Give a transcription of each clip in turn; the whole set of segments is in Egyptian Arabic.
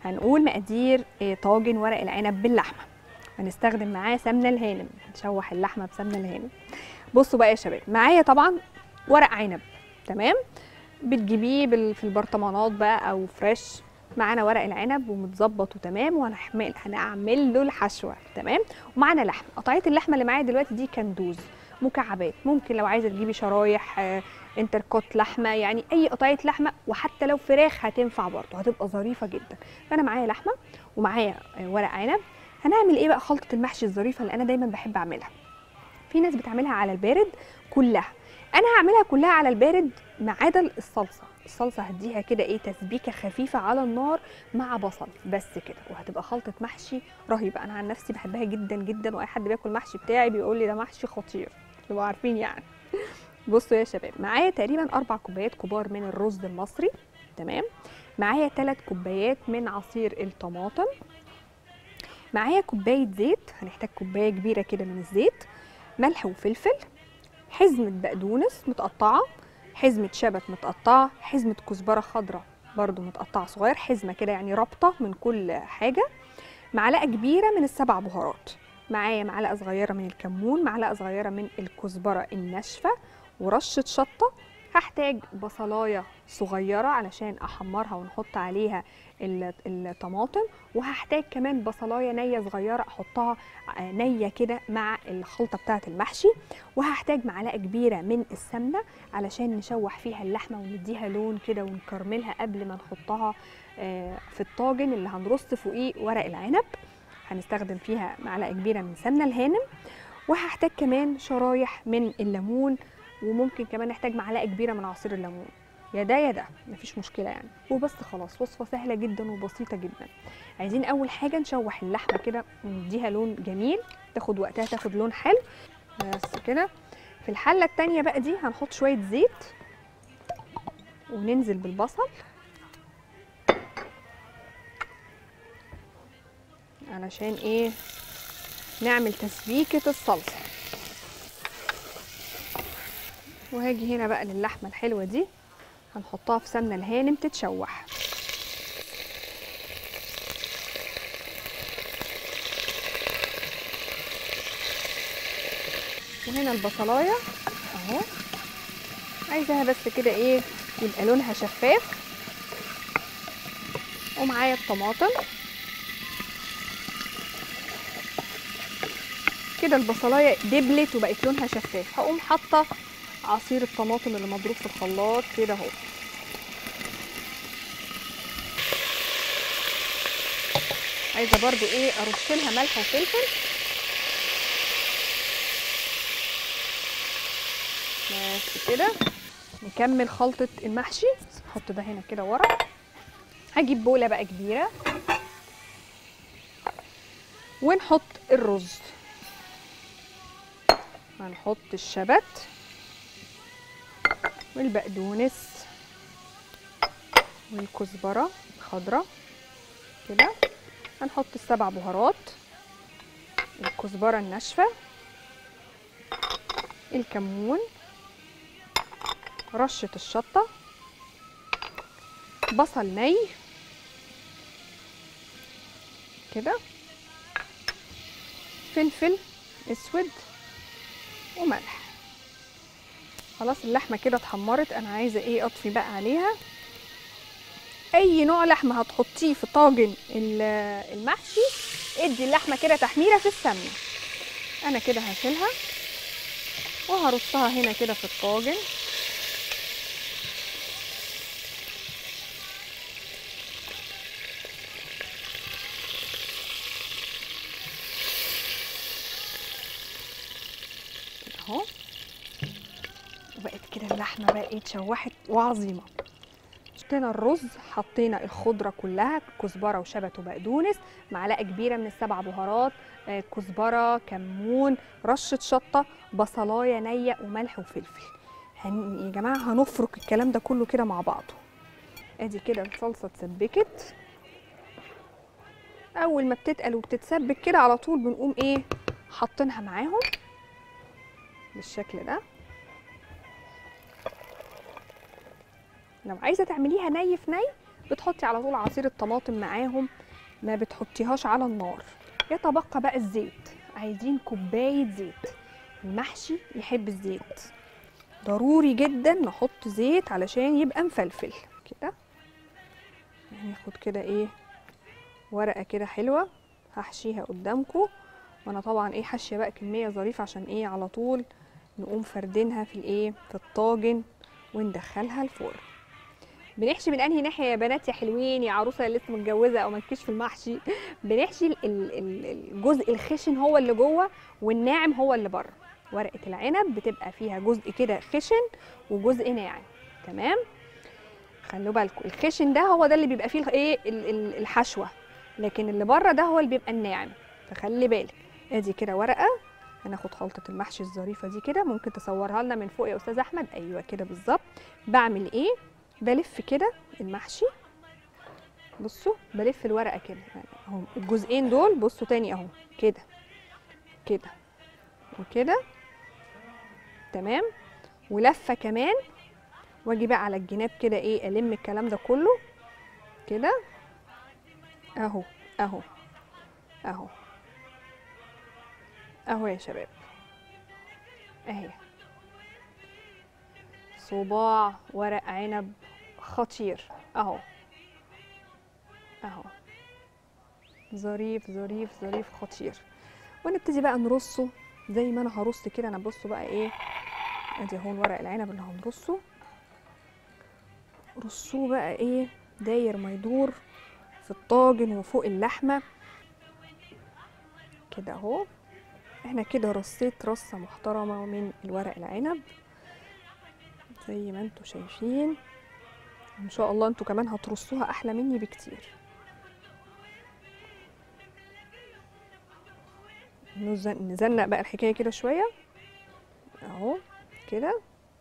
هنقول مقادير آه، طاجن ورق العنب باللحمه هنستخدم معاه سمنه الهانم نشوح اللحمه بسمنه الهانم بصوا بقى يا شباب معايا طبعا ورق عنب تمام بتجيبيه بال- في البرطمانات بقى او فريش معانا ورق العنب ومتظبط وتمام وهنحمل هنعمل له الحشوه تمام ومعانا لحم قطعيه اللحمه اللي معايا دلوقتي دي كندوز مكعبات ممكن لو عايزه تجيبي شرايح آه، انتركوت لحمه يعني اي قطعيه لحمه وحتى لو فراخ هتنفع برضه هتبقى ظريفه جدا فانا معايا لحمه ومعايا آه، ورق عنب هنعمل ايه بقى خلطه المحشي الظريفه اللي انا دايما بحب اعملها في ناس بتعملها على البارد كلها انا هعملها كلها على البارد ما عدا الصلصه الصلصه هديها كده ايه تسبيكه خفيفه على النار مع بصل بس كده وهتبقى خلطه محشي رهيبه انا عن نفسي بحبها جدا جدا واي حد بياكل محشي بتاعي بيقول لي ده محشي خطير تبقوا عارفين يعني بصوا يا شباب معايا تقريبا اربع كوبايات كبار من الرز المصري تمام معايا ثلاث كوبايات من عصير الطماطم معايا كوبايه زيت هنحتاج كوبايه كبيره كده من الزيت ملح وفلفل حزمه بقدونس متقطعه حزمه شبت متقطعه حزمه كزبره خضراء برضو متقطعه صغير حزمه كده يعني رابطه من كل حاجه معلقه كبيره من السبع بهارات معايا معلقه صغيره من الكمون معلقه صغيره من الكزبره الناشفه ورشه شطه هحتاج بصلايه صغيره علشان احمرها ونحط عليها ال- الطماطم وهحتاج كمان بصلايه نيه صغيره احطها آه، نيه كده مع الخلطه بتاعه المحشي وهحتاج معلقه كبيره من السمنه علشان نشوح فيها اللحمه ونديها لون كده ونكرملها قبل ما نحطها آه، في الطاجن اللي هنرص فوقيه ورق العنب هنستخدم فيها معلقه كبيره من سمنه الهانم وهحتاج كمان شرايح من الليمون وممكن كمان نحتاج معلقه كبيره من عصير الليمون يا ده يا ده مفيش مشكله يعني وبس خلاص وصفه سهله جدا وبسيطه جدا عايزين اول حاجه نشوح اللحمه كده ونديها لون جميل تاخد وقتها تاخد لون حلو بس كده في الحله التانية بقى دي هنحط شويه زيت وننزل بالبصل علشان ايه نعمل تسبيكه الصلصه وهاجي هنا بقى للحمه الحلوه دي هنحطها في سمنه الهانم تتشوح وهنا البصلايه اهو عايزاها بس كده ايه يبقى لونها شفاف ومعايا الطماطم كده البصلايه دبلت وبقت لونها شفاف هقوم حاطه عصير الطماطم اللي مضروب في الخلاط كده اهو عايزه برضو ايه ارش لها ملح وفلفل بس كده نكمل خلطه المحشي نحط ده هنا كده ورا هجيب بوله بقى كبيره ونحط الرز هنحط الشبت والبقدونس والكزبره الخضراء كده هنحط السبع بهارات الكزبره الناشفه الكمون رشه الشطه بصل ني كده فلفل اسود وملح خلاص اللحمه كده اتحمرت انا عايزه ايه اطفي بقى عليها اي نوع لحمه هتحطيه في طاجن ال- المحشي ادي اللحمه كده تحميره في السمنه انا كده هشيلها وهرصها هنا كده في الطاجن كده اهو وبقت كده اللحمه بقى ايه اتشوحت وعظيمه حطينا الرز حطينا الخضره كلها كزبره وشبت وبقدونس معلقه كبيره من السبع بهارات آه، كزبره كمون رشه شطه بصلايه نيه وملح وفلفل هن... يا جماعه هنفرك الكلام ده كله كده مع بعضه ادي كده الصلصه اتسبكت اول ما بتتقل وبتتسبك كده على طول بنقوم ايه حاطينها معاهم بالشكل ده لو عايزه تعمليها ني في ني بتحطي على طول عصير الطماطم معاهم ما بتحطيهاش على النار يتبقى بقى الزيت عايزين كوبايه زيت المحشي يحب الزيت ضروري جدا نحط زيت علشان يبقى مفلفل كده هناخد كده ايه ورقه كده حلوه هحشيها قدامكم وانا طبعا ايه حاشيه بقى كميه ظريفه عشان ايه على طول نقوم فردينها في الايه في الطاجن وندخلها الفرن بنحشي من انهي ناحيه يا بنات يا حلوين يا عروسه اللي لسه متجوزه او مالكيش في المحشي بنحشي ال- ال- ال- الجزء الخشن هو اللي جوه والناعم هو اللي بره ورقه العنب بتبقى فيها جزء كده خشن وجزء ناعم تمام خلوا بالكم الخشن ده هو ده اللي بيبقى فيه ايه ال- ال- الحشوه لكن اللي بره ده هو اللي بيبقى الناعم فخلي بالك ادي كده ورقه هناخد خلطه المحشي الظريفه دي كده ممكن تصورها لنا من فوق يا استاذ احمد ايوه كده بالظبط بعمل ايه بلف كده المحشي بصوا بلف الورقه كده يعني اهو الجزئين دول بصوا تاني اهو كده كده وكده تمام ولفه كمان واجي بقى على الجناب كده ايه الم الكلام ده كله كده اهو اهو اهو اهو يا شباب اهي صباع ورق عنب خطير اهو اهو ظريف ظريف ظريف خطير ونبتدي بقى نرصه زي ما انا هرص كده انا بصوا بقى ايه ادي اهو ورق العنب اللي هنرصه رصوه بقى ايه داير ما يدور في الطاجن وفوق اللحمه كده اهو احنا كده رصيت رصه محترمه من الورق العنب زي ما انتوا شايفين ان شاء الله انتوا كمان هترصوها احلى مني بكتير نزن- نزنق بقى الحكايه كده شويه اهو كده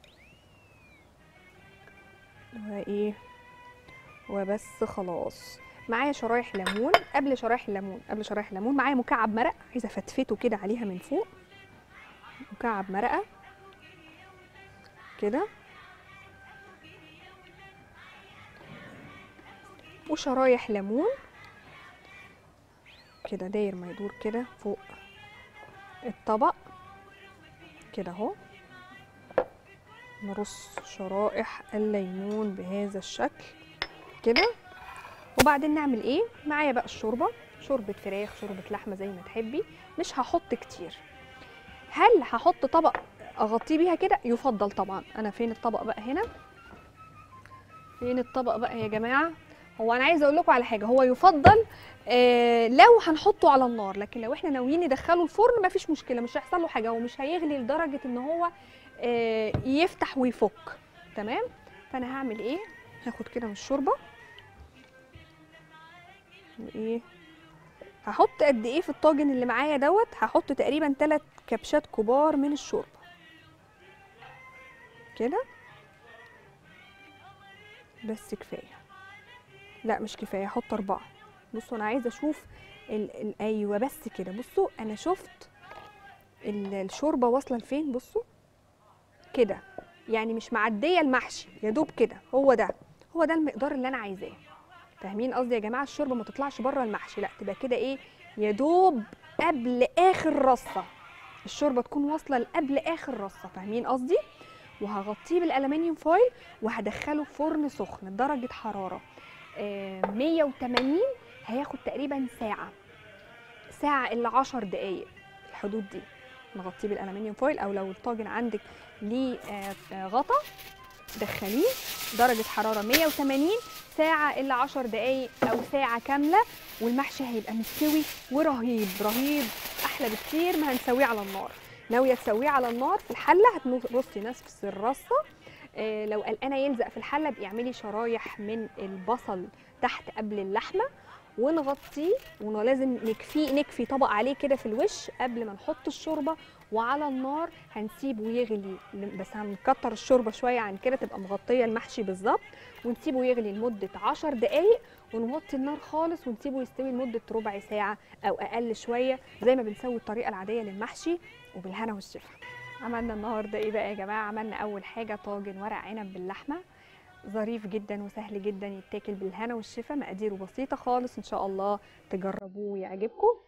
وايه وبس خلاص معايا شرايح ليمون قبل شرايح الليمون قبل شرايح الليمون معايا مكعب مرق عايزه افتفته كده عليها من فوق مكعب مرقه كده وشرايح ليمون كده داير ما يدور كده فوق الطبق كده اهو نرص شرائح الليمون بهذا الشكل كده وبعدين نعمل ايه معايا بقى الشوربه شوربه فراخ شوربه لحمه زي ما تحبي مش هحط كتير هل هحط طبق اغطيه بيها كده يفضل طبعا انا فين الطبق بقى هنا فين الطبق بقى يا جماعه هو انا عايزه اقول لكم على حاجه هو يفضل آه لو هنحطه على النار لكن لو احنا ناويين ندخله الفرن مفيش مشكله مش هيحصل له حاجه ومش هيغلي لدرجه ان هو آه يفتح ويفك تمام فانا هعمل ايه هاخد كده من الشوربه وايه هحط قد ايه في الطاجن اللي معايا دوت هحط تقريبا 3 كبشات كبار من الشوربه كده بس كفايه لا مش كفايه هحط اربعه بصوا انا عايزه اشوف ال ال ايوه بس كده بصوا انا شفت ال- الشوربه واصله لفين بصوا كده يعني مش معديه المحشي يا دوب كده هو ده هو ده المقدار اللي انا عايزاه فاهمين قصدي يا جماعه الشوربه ما تطلعش بره المحشي لا تبقى كده ايه يا دوب قبل اخر رصه الشوربه تكون واصله لقبل اخر رصه فاهمين قصدي وهغطيه بالالومنيوم فويل وهدخله فرن سخن درجه حراره آه، 180 هياخد تقريبا ساعه ساعه الا 10 دقائق الحدود دي نغطيه بالالومنيوم فويل او لو الطاجن عندك ليه آه، آه، غطا دخليه درجه حراره 180 ساعه الا 10 دقائق او ساعه كامله والمحشي هيبقى مستوي ورهيب رهيب احلى بكتير ما هنسويه على النار ناويه تسويه على النار في الحله هترصي نفس الرصه آه، لو قلقانه يلزق في الحله ابقي اعملي شرايح من البصل تحت قبل اللحمه ونغطيه ولازم نكفيه نكفي طبق عليه كده في الوش قبل ما نحط الشوربه وعلى النار هنسيبه يغلي بس هنكتر الشوربه شويه عن كده تبقى مغطيه المحشي بالظبط ونسيبه يغلي لمده 10 دقائق ونوطي النار خالص ونسيبه يستوي لمده ربع ساعه او اقل شويه زي ما بنسوي الطريقه العاديه للمحشي وبالهنا والشفا عملنا النهارده ايه بقى يا جماعه عملنا اول حاجه طاجن ورق عنب باللحمه ظريف جدا وسهل جدا يتاكل بالهنا والشفا مقاديره بسيطه خالص ان شاء الله تجربوه ويعجبكم